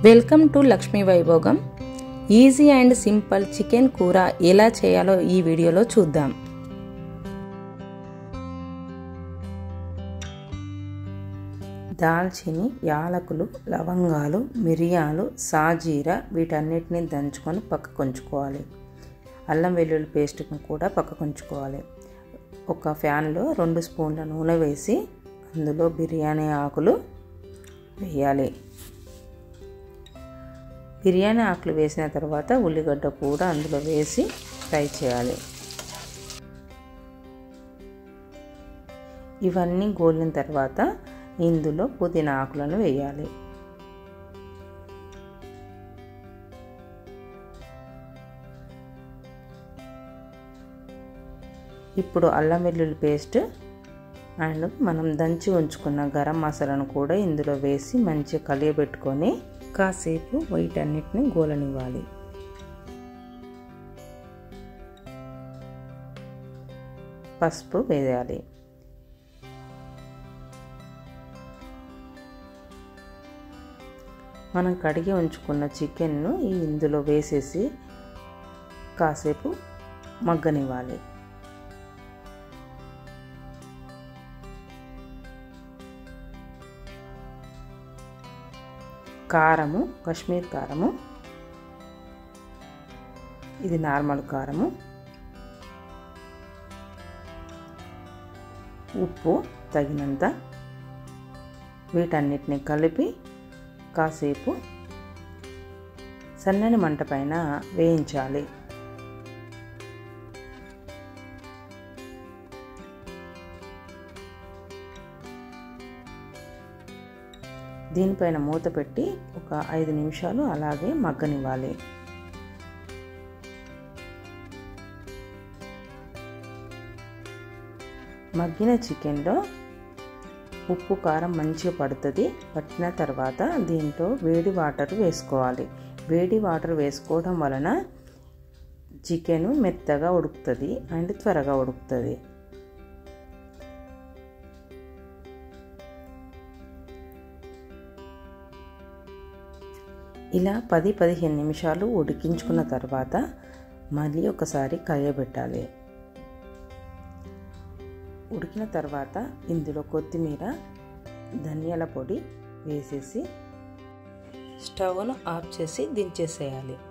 welcome to Lakshmi వైభోగం easy and simple chicken కూర ఎలా చేయాలో ఈ వీడియోలో చూద్దాం దాల్చిని యాలకులు లవంగాలు మిరియాలు సాజీర వీటన్నిటిని దంచుకొని పక్కకు ఉంచుకోవాలి అల్లం వెల్లుల్లి పేస్ట్ని కూడా పక్కకు ఉంచుకోవాలి ఒక ఫ్యాన్లో రెండు స్పూన్ల నూనె వేసి అందులో బిర్యానీ ఆకులు వేయాలి బిర్యానీ ఆకులు వేసిన తర్వాత ఉల్లిగడ్డ కూడా అందులో వేసి ఫ్రై చేయాలి ఇవన్నీ గోలిన తర్వాత ఇందులో పుదీనా ఆకులను వేయాలి ఇప్పుడు అల్లం వెల్లుల్లి పేస్ట్ అండ్ మనం దంచి ఉంచుకున్న గరం మసాలాను కూడా ఇందులో వేసి మంచిగా కలియబెట్టుకొని కాసేపు వీటన్నిటిని గోలనివ్వాలి పసుపు వేయాలి మనం కడిగి ఉంచుకున్న చికెన్ను ఈ ఇందులో వేసేసి కాసేపు మగ్గనివ్వాలి కారము కాశ్మీర్ కారము ఇది నార్మల్ కారము ఉప్పు తగినంత వీటన్నిటిని కలిపి కాసేపు సన్నని మంట పైన వేయించాలి దీనిపైన మూత పెట్టి ఒక ఐదు నిమిషాలు అలాగే మగ్గనివ్వాలి మగ్గిన చికెన్లో ఉప్పు కారం మంచిగా పడుతుంది పట్టిన తర్వాత దీంట్లో వేడి వాటర్ వేసుకోవాలి వేడి వాటర్ వేసుకోవడం వలన చికెన్ మెత్తగా ఉడుకుతుంది అండ్ త్వరగా ఉడుకుతుంది ఇలా పది పదిహేను నిమిషాలు ఉడికించుకున్న తర్వాత మళ్ళీ ఒకసారి కయ్యబెట్టాలి ఉడికిన తర్వాత ఇందులో కొత్తిమీర ధనియాల పొడి వేసేసి స్టవ్ను ఆఫ్ చేసి దించేసేయాలి